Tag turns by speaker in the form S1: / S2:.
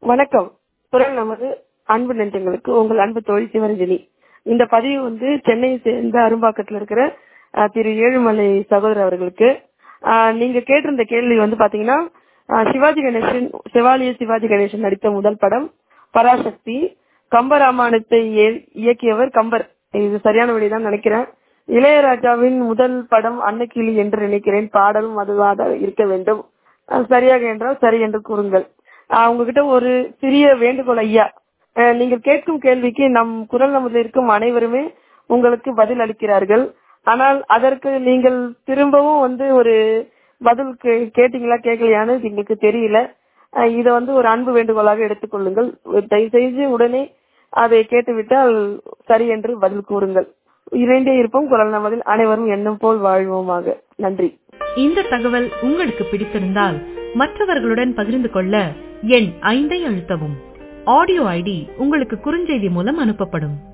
S1: வணக்கம் குரல் நமது அன்பு நெஞ்சங்களுக்கு உங்கள் அன்பு தோழி சிவரஞ்சனி இந்த பதிவு வந்து சென்னையை சேர்ந்த அரும்பாக்கத்தில் இருக்கிற அஹ், திரு ஏழுமலை சகோதரர் அவர்களுக்கு அஹ், நீங்க கேட்டிருந்த கேள்வி வந்து பாத்தீங்கன்னா அஹ், சிவாஜி கணேசன் சிவாலிய சிவாஜி கணேசன் நடித்த முதல் படம் பராசக்தி கம்பராமாயணத்தை இய- இயக்கியவர் கம்பர் இது சரியான வழிதான் நினைக்கிறேன் இளையராஜாவின் முதல் படம் அன்னக்கிளி என்று நினைக்கிறேன் பாடலும் அதுவாக இருக்க வேண்டும் அஹ், சரியாக என்றால் சரி என்று கூறுங்கள் அஹ், உங்ககிட்ட ஒரு சிறிய வேண்டுகோள் ஐயா அஹ், நீங்கள் கேட்கும் கேள்விக்கு நம் குரல் நமதில் இருக்கும் அனைவருமே உங்களுக்கு பதில் அளிக்கிறார்கள் ஆனால் அதற்கு நீங்கள் திரும்பவும் வந்து ஒரு பதில் கே- கேட்டீங்களா கேட்கலையான்னு எங்களுக்கு தெரியல அஹ், இதை வந்து ஒரு அன்பு வேண்டுகோளாக எடுத்துக்கொள்ளுங்கள் தயவு செய்து உடனே அதை கேட்டுவிட்டால் சரி என்று பதில் கூறுங்கள் இரண்டே இருப்போம் குரல் நமதில் அனைவரும் எண்ணம் போல் வாழ்வோமாக நன்றி
S2: இந்த தகவல் உங்களுக்கு பிடித்திருந்தால் மற்றவர்களுடன் பகிர்ந்து கொள்ள எண் ஐந்தை அழுத்தவும் ஆடியோ ஐடி உங்களுக்கு குறுஞ்செய்தி மூலம் அனுப்பப்படும்